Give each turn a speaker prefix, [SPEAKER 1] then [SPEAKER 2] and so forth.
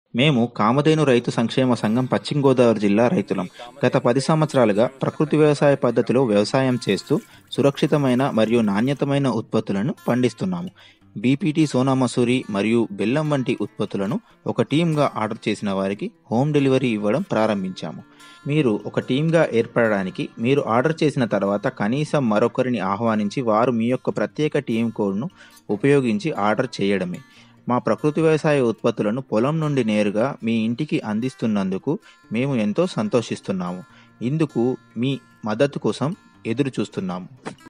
[SPEAKER 1] మేము కామధేను రైతు సంక్షేమ సంఘం పశ్చిమ గోదావరి జిల్లా రైతులం గత పది సంవత్సరాలుగా ప్రకృతి వ్యవసాయ పద్ధతిలో వ్యవసాయం చేస్తూ సురక్షితమైన మరియు నాణ్యతమైన ఉత్పత్తులను పండిస్తున్నాము బీపీటీ సోనా మసూరి మరియు బెల్లం వంటి ఉత్పత్తులను ఒక టీమ్గా ఆర్డర్ చేసిన వారికి హోమ్ డెలివరీ ఇవ్వడం ప్రారంభించాము మీరు ఒక టీమ్గా ఏర్పడడానికి మీరు ఆర్డర్ చేసిన తర్వాత కనీసం మరొకరిని ఆహ్వానించి వారు మీ యొక్క ప్రత్యేక టీం కోడ్ను ఉపయోగించి ఆర్డర్ చేయడమే మా ప్రకృతి వ్యవసాయ ఉత్పత్తులను పొలం నుండి నేరుగా మీ ఇంటికి అందిస్తున్నందుకు మేము ఎంతో సంతోషిస్తున్నాము ఇందుకు మీ మద్దతు కోసం ఎదురు చూస్తున్నాము